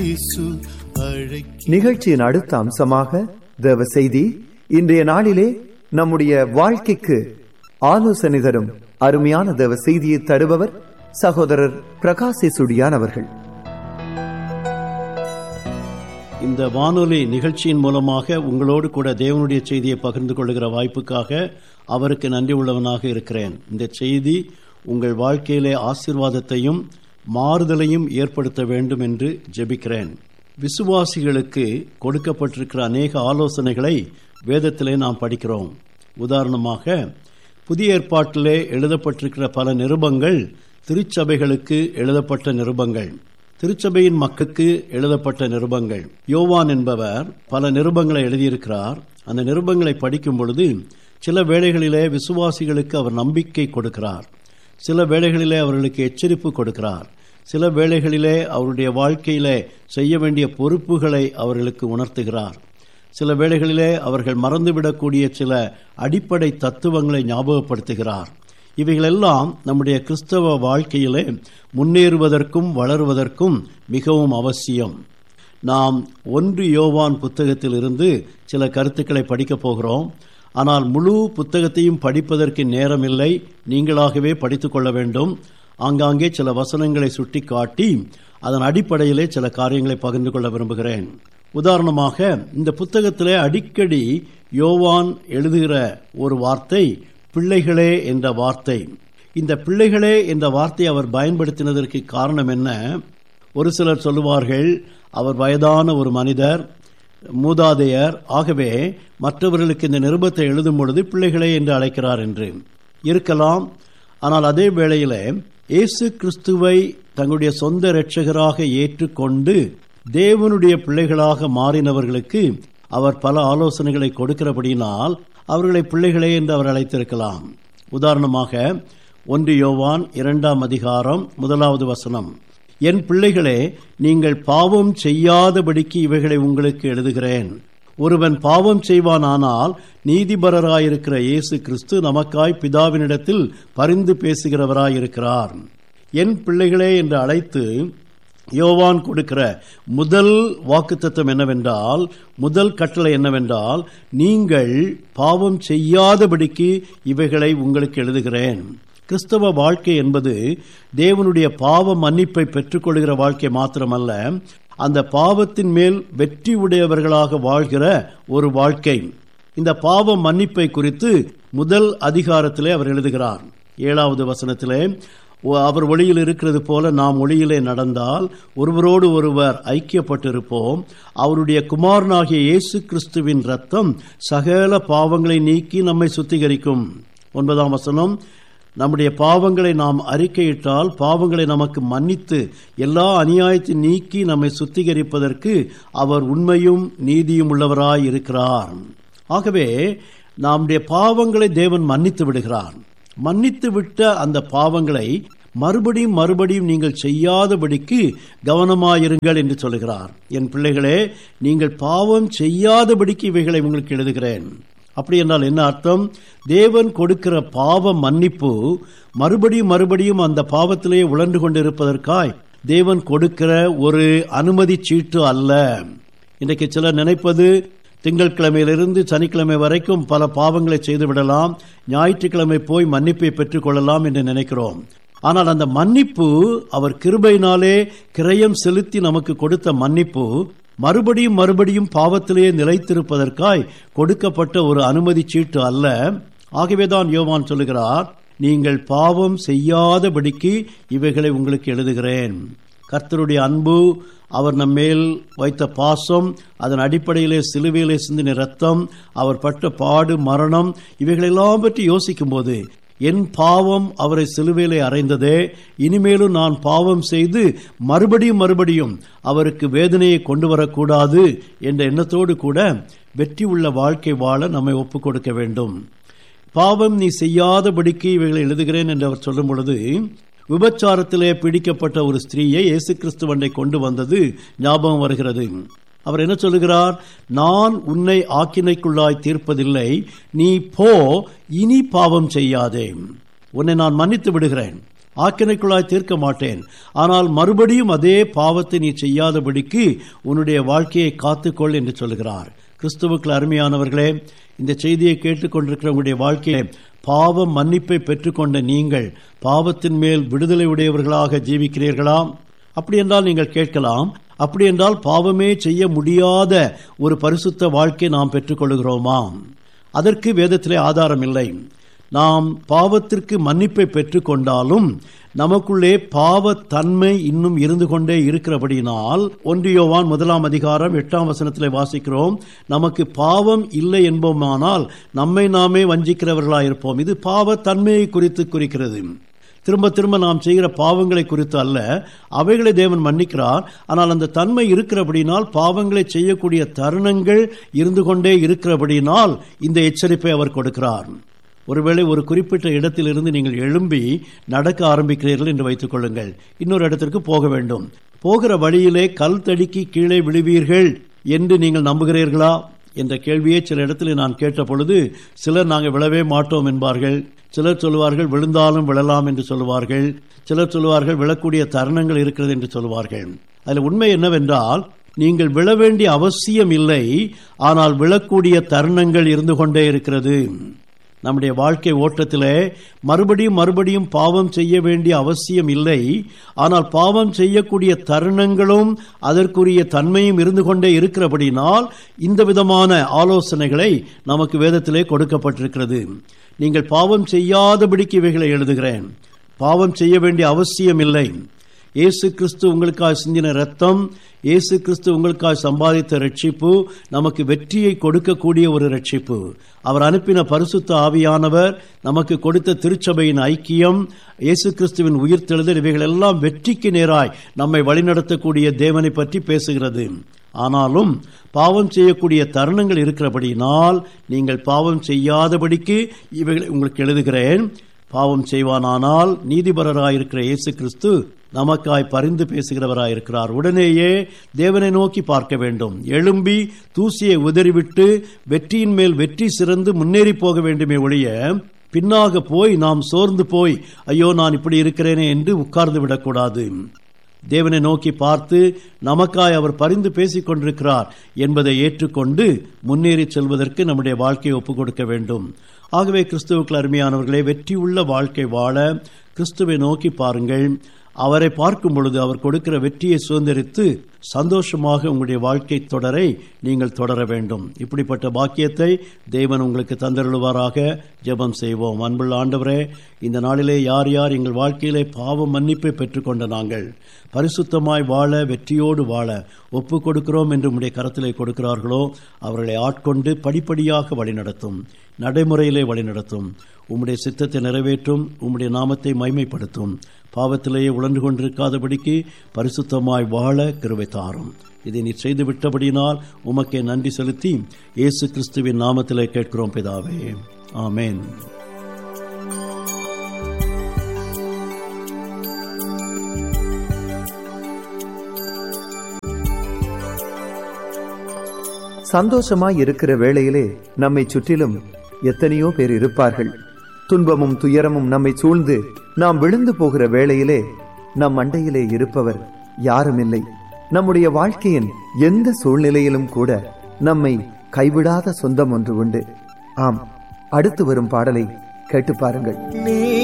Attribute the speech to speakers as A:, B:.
A: இயேசு அழைக்க
B: நிகழ்ச்சியின் அடுத்த அம்சமாக தேவ செய்தி இன்றைய நாளிலே நம்முடைய வாழ்க்கைக்கு ஆலோசனை தரும் அருமையான தேவ செய்தியை தருபவர் சகோதரர் பிரகாசி சுடியான் அவர்கள்
C: இந்த வானொலி நிகழ்ச்சியின் மூலமாக உங்களோடு கூட தேவனுடைய செய்தியை பகிர்ந்து கொள்கிற வாய்ப்புக்காக அவருக்கு நன்றி உள்ளவனாக இருக்கிறேன் இந்த செய்தி உங்கள் வாழ்க்கையிலே ஆசீர்வாதத்தையும் மாறுதலையும் ஏற்படுத்த வேண்டும் என்று ஜெபிக்கிறேன் விசுவாசிகளுக்கு கொடுக்கப்பட்டிருக்கிற அநேக ஆலோசனைகளை வேதத்திலே நாம் படிக்கிறோம் உதாரணமாக புதிய ஏற்பாட்டிலே எழுதப்பட்டிருக்கிற பல நிருபங்கள் திருச்சபைகளுக்கு எழுதப்பட்ட நிருபங்கள் திருச்சபையின் மக்களுக்கு எழுதப்பட்ட நிருபங்கள் யோவான் என்பவர் பல நிருபங்களை எழுதியிருக்கிறார் அந்த நிருபங்களை படிக்கும் பொழுது சில வேளைகளிலே விசுவாசிகளுக்கு அவர் நம்பிக்கை கொடுக்கிறார் சில வேளைகளிலே அவர்களுக்கு எச்சரிப்பு கொடுக்கிறார் சில வேளைகளிலே அவருடைய வாழ்க்கையிலே செய்ய வேண்டிய பொறுப்புகளை அவர்களுக்கு உணர்த்துகிறார் சில வேளைகளிலே அவர்கள் மறந்துவிடக்கூடிய சில அடிப்படை தத்துவங்களை ஞாபகப்படுத்துகிறார் இவைகளெல்லாம் நம்முடைய கிறிஸ்தவ வாழ்க்கையிலே முன்னேறுவதற்கும் வளருவதற்கும் மிகவும் அவசியம் நாம் ஒன்று யோவான் புத்தகத்தில் இருந்து சில கருத்துக்களை படிக்கப் போகிறோம் ஆனால் முழு புத்தகத்தையும் படிப்பதற்கு நேரமில்லை நீங்களாகவே படித்துக் கொள்ள வேண்டும் ஆங்காங்கே சில வசனங்களை சுட்டி காட்டி அதன் அடிப்படையிலே சில காரியங்களை பகிர்ந்து கொள்ள விரும்புகிறேன் உதாரணமாக இந்த புத்தகத்திலே அடிக்கடி யோவான் எழுதுகிற ஒரு வார்த்தை பிள்ளைகளே என்ற வார்த்தை இந்த பிள்ளைகளே என்ற வார்த்தை அவர் பயன்படுத்தினதற்கு காரணம் என்ன ஒரு சிலர் சொல்லுவார்கள் அவர் வயதான ஒரு மனிதர் மூதாதையர் ஆகவே மற்றவர்களுக்கு இந்த நிருபத்தை எழுதும் பொழுது பிள்ளைகளே என்று அழைக்கிறார் என்று இருக்கலாம் ஆனால் அதே வேளையில இயேசு கிறிஸ்துவை தங்களுடைய சொந்த இரட்சகராக ஏற்றுக்கொண்டு தேவனுடைய பிள்ளைகளாக மாறினவர்களுக்கு அவர் பல ஆலோசனைகளை கொடுக்கிறபடியினால் அவர்களை பிள்ளைகளே என்று அவர் அழைத்திருக்கலாம் உதாரணமாக ஒன்று யோவான் இரண்டாம் அதிகாரம் முதலாவது வசனம் என் பிள்ளைகளே நீங்கள் பாவம் செய்யாதபடிக்கு இவைகளை உங்களுக்கு எழுதுகிறேன் ஒருவன் பாவம் செய்வானானால் நீதிபரராயிருக்கிற இயேசு கிறிஸ்து நமக்காய் பிதாவினிடத்தில் பரிந்து பேசுகிறவராயிருக்கிறார் என் பிள்ளைகளே என்று அழைத்து யோவான் கொடுக்கிற முதல் வாக்குத்தத்தம் என்னவென்றால் முதல் கட்டளை என்னவென்றால் நீங்கள் பாவம் செய்யாதபடிக்கு இவைகளை உங்களுக்கு எழுதுகிறேன் கிறிஸ்தவ வாழ்க்கை என்பது தேவனுடைய பாவ மன்னிப்பை பெற்றுக்கொள்கிற வாழ்க்கை மாத்திரமல்ல அந்த பாவத்தின் மேல் வெற்றி உடையவர்களாக வாழ்கிற ஒரு வாழ்க்கை இந்த பாவ மன்னிப்பை குறித்து முதல் அதிகாரத்திலே அவர் எழுதுகிறார் ஏழாவது வசனத்திலே அவர் ஒளியில் இருக்கிறது போல நாம் ஒளியிலே நடந்தால் ஒருவரோடு ஒருவர் ஐக்கியப்பட்டிருப்போம் அவருடைய குமாரனாகிய இயேசு கிறிஸ்துவின் ரத்தம் சகல பாவங்களை நீக்கி நம்மை சுத்திகரிக்கும் ஒன்பதாம் வசனம் நம்முடைய பாவங்களை நாம் அறிக்கையிட்டால் பாவங்களை நமக்கு மன்னித்து எல்லா அநியாயத்தை நீக்கி நம்மை சுத்திகரிப்பதற்கு அவர் உண்மையும் நீதியும் உள்ளவராய் இருக்கிறார் ஆகவே நம்முடைய பாவங்களை தேவன் மன்னித்து விடுகிறார் மன்னித்து விட்ட அந்த பாவங்களை மறுபடியும் மறுபடியும் நீங்கள் செய்யாதபடிக்கு கவனமாயிருங்கள் என்று சொல்லுகிறார் என் பிள்ளைகளே நீங்கள் பாவம் செய்யாதபடிக்கு இவைகளை உங்களுக்கு எழுதுகிறேன் அப்படி என்றால் என்ன அர்த்தம் தேவன் கொடுக்கிற பாவ மன்னிப்பு மறுபடியும் மறுபடியும் அந்த பாவத்திலேயே உழன்று கொண்டிருப்பதற்காய் தேவன் கொடுக்கிற ஒரு அனுமதி சீட்டு அல்ல இன்றைக்கு சிலர் நினைப்பது திங்கட்கிழமையிலிருந்து சனிக்கிழமை வரைக்கும் பல பாவங்களை செய்து விடலாம் ஞாயிற்றுக்கிழமை போய் மன்னிப்பை பெற்றுக்கொள்ளலாம் என்று நினைக்கிறோம் ஆனால் அந்த மன்னிப்பு அவர் கிருபையினாலே கிரயம் செலுத்தி நமக்கு கொடுத்த மன்னிப்பு மறுபடியும் மறுபடியும் பாவத்திலேயே நிலைத்திருப்பதற்காய் கொடுக்கப்பட்ட ஒரு அனுமதி சீட்டு அல்ல ஆகவேதான் யோவான் சொல்லுகிறார் நீங்கள் பாவம் செய்யாதபடிக்கு இவைகளை உங்களுக்கு எழுதுகிறேன் கர்த்தருடைய அன்பு அவர் நம்மேல் வைத்த பாசம் அதன் அடிப்படையிலே சிலுவையிலே சிந்தின ரத்தம் அவர் பட்ட பாடு மரணம் இவைகளெல்லாம் பற்றி யோசிக்கும் போது என் பாவம் அவரை சிலுவையிலே அறைந்ததே இனிமேலும் நான் பாவம் செய்து மறுபடியும் மறுபடியும் அவருக்கு வேதனையை கொண்டு வரக்கூடாது என்ற எண்ணத்தோடு கூட வெற்றி உள்ள வாழ்க்கை வாழ நம்மை ஒப்புக் கொடுக்க வேண்டும் பாவம் நீ செய்யாதபடிக்கு இவைகளை எழுதுகிறேன் என்று அவர் சொல்லும் பொழுது விபச்சாரத்திலே பிடிக்கப்பட்ட ஒரு ஸ்திரீயை இயேசு கிறிஸ்துவண்டை கொண்டு வந்தது ஞாபகம் வருகிறது அவர் என்ன சொல்லுகிறார் நான் உன்னை ஆக்கினைக்குள்ளாய் தீர்ப்பதில்லை நீ போ இனி பாவம் செய்யாதே உன்னை நான் மன்னித்து விடுகிறேன் ஆக்கினைக்குள்ளாய் தீர்க்க மாட்டேன் ஆனால் மறுபடியும் அதே பாவத்தை நீ செய்யாதபடிக்கு உன்னுடைய வாழ்க்கையை காத்துக்கொள் என்று சொல்கிறார் கிறிஸ்துவுக்குள் அருமையானவர்களே இந்த செய்தியை கேட்டுக்கொண்டிருக்கிற உங்களுடைய வாழ்க்கையை பாவ மன்னிப்பை பெற்றுக்கொண்ட நீங்கள் பாவத்தின் மேல் விடுதலை உடையவர்களாக ஜீவிக்கிறீர்களா அப்படி என்றால் நீங்கள் கேட்கலாம் அப்படி என்றால் பாவமே செய்ய முடியாத ஒரு பரிசுத்த வாழ்க்கை நாம் பெற்றுக்கொள்கிறோமா அதற்கு வேதத்திலே ஆதாரம் இல்லை நாம் பாவத்திற்கு மன்னிப்பை பெற்றுக்கொண்டாலும் நமக்குள்ளே பாவ தன்மை இன்னும் இருந்து கொண்டே இருக்கிறபடியினால் ஒன்றியோவான் முதலாம் அதிகாரம் எட்டாம் வசனத்திலே வாசிக்கிறோம் நமக்கு பாவம் இல்லை என்போமானால் நம்மை நாமே வஞ்சிக்கிறவர்களாயிருப்போம் இது பாவ தன்மையை குறித்து குறிக்கிறது திரும்ப திரும்ப நாம் செய்கிற பாவங்களை குறித்து அல்ல அவைகளை தேவன் மன்னிக்கிறார் ஆனால் அந்த தன்மை இருக்கிறபடினால் பாவங்களை செய்யக்கூடிய தருணங்கள் இருந்து கொண்டே இருக்கிறபடினால் இந்த எச்சரிப்பை அவர் கொடுக்கிறார் ஒருவேளை ஒரு குறிப்பிட்ட இடத்திலிருந்து நீங்கள் எழும்பி நடக்க ஆரம்பிக்கிறீர்கள் என்று வைத்துக் கொள்ளுங்கள் இன்னொரு இடத்திற்கு போக வேண்டும் போகிற வழியிலே கல் தடுக்கி கீழே விழுவீர்கள் என்று நீங்கள் நம்புகிறீர்களா என்ற கேள்வியை சில இடத்துல நான் கேட்ட பொழுது சிலர் நாங்கள் விழவே மாட்டோம் என்பார்கள் சிலர் சொல்லுவார்கள் விழுந்தாலும் விழலாம் என்று சொல்லுவார்கள் சிலர் சொல்லுவார்கள் விழக்கூடிய தருணங்கள் இருக்கிறது என்று சொல்லுவார்கள் அதில் உண்மை என்னவென்றால் நீங்கள் விழ வேண்டிய அவசியம் இல்லை ஆனால் விழக்கூடிய தருணங்கள் இருந்து கொண்டே இருக்கிறது நம்முடைய வாழ்க்கை ஓட்டத்திலே மறுபடியும் மறுபடியும் பாவம் செய்ய வேண்டிய அவசியம் இல்லை ஆனால் பாவம் செய்யக்கூடிய தருணங்களும் அதற்குரிய தன்மையும் இருந்து கொண்டே இருக்கிறபடினால் இந்த விதமான ஆலோசனைகளை நமக்கு வேதத்திலே கொடுக்கப்பட்டிருக்கிறது நீங்கள் பாவம் செய்யாதபடிக்கு இவைகளை எழுதுகிறேன் பாவம் செய்ய வேண்டிய அவசியம் இல்லை இயேசு கிறிஸ்து உங்களுக்காக சிந்தின ரத்தம் இயேசு கிறிஸ்து உங்களுக்காக சம்பாதித்த ரட்சிப்பு நமக்கு வெற்றியை கொடுக்கக்கூடிய ஒரு ரட்சிப்பு அவர் அனுப்பின பரிசுத்த ஆவியானவர் நமக்கு கொடுத்த திருச்சபையின் ஐக்கியம் இயேசு கிறிஸ்துவின் உயிர்த்தெழுதல் இவைகள் எல்லாம் வெற்றிக்கு நேராய் நம்மை வழிநடத்தக்கூடிய தேவனை பற்றி பேசுகிறது ஆனாலும் பாவம் செய்யக்கூடிய தருணங்கள் இருக்கிறபடியினால் நீங்கள் பாவம் செய்யாதபடிக்கு இவைகளை உங்களுக்கு எழுதுகிறேன் பாவம் செய்வானானால் நீதிபரராயிருக்கிற இயேசு கிறிஸ்து நமக்காய் பரிந்து பேசுகிறவராயிருக்கிறார் உடனேயே தேவனை நோக்கி பார்க்க வேண்டும் எழும்பி தூசியை உதறிவிட்டு வெற்றியின் மேல் வெற்றி சிறந்து முன்னேறி போக வேண்டுமே ஒழிய பின்னாக போய் நாம் சோர்ந்து போய் ஐயோ நான் இப்படி இருக்கிறேனே என்று உட்கார்ந்து விடக்கூடாது தேவனை நோக்கி பார்த்து நமக்காய் அவர் பரிந்து பேசிக் கொண்டிருக்கிறார் என்பதை ஏற்றுக்கொண்டு முன்னேறி செல்வதற்கு நம்முடைய வாழ்க்கையை ஒப்புக் கொடுக்க வேண்டும் ஆகவே கிறிஸ்துவுக்கு அருமையானவர்களே வெற்றியுள்ள வாழ்க்கை வாழ கிறிஸ்துவை நோக்கி பாருங்கள் அவரை பார்க்கும் பொழுது அவர் கொடுக்கிற வெற்றியை சுதந்திரித்து சந்தோஷமாக உங்களுடைய வாழ்க்கை தொடரை நீங்கள் தொடர வேண்டும் இப்படிப்பட்ட பாக்கியத்தை தேவன் உங்களுக்கு தந்தருளுவாராக ஜெபம் செய்வோம் அன்புள்ள ஆண்டவரே இந்த நாளிலே யார் யார் எங்கள் வாழ்க்கையிலே பாவ மன்னிப்பை பெற்றுக்கொண்ட நாங்கள் பரிசுத்தமாய் வாழ வெற்றியோடு வாழ ஒப்பு கொடுக்கிறோம் என்று உடைய கரத்திலே கொடுக்கிறார்களோ அவர்களை ஆட்கொண்டு படிப்படியாக வழிநடத்தும் நடைமுறையிலே வழிநடத்தும் உம்முடைய சித்தத்தை நிறைவேற்றும் உம்முடைய நாமத்தை மைமைப்படுத்தும் பாவத்திலேயே உழன்று கொண்டிருக்காதபடிக்கு பரிசுத்தமாய் வாழ கிருவை தாரும் இதை நீ செய்து விட்டபடியினால் உமக்கே நன்றி செலுத்தி இயேசு கிறிஸ்துவின் நாமத்திலே கேட்கிறோம் பிதாவே ஆமேன்
B: சந்தோஷமாய் இருக்கிற வேளையிலே நம்மை சுற்றிலும் எத்தனையோ பேர் இருப்பார்கள் துன்பமும் துயரமும் நம்மை சூழ்ந்து நாம் விழுந்து போகிற வேளையிலே நம் அண்டையிலே இருப்பவர் யாரும் இல்லை நம்முடைய வாழ்க்கையின் எந்த சூழ்நிலையிலும் கூட நம்மை கைவிடாத சொந்தம் ஒன்று உண்டு ஆம் அடுத்து வரும் பாடலை கேட்டு பாருங்கள்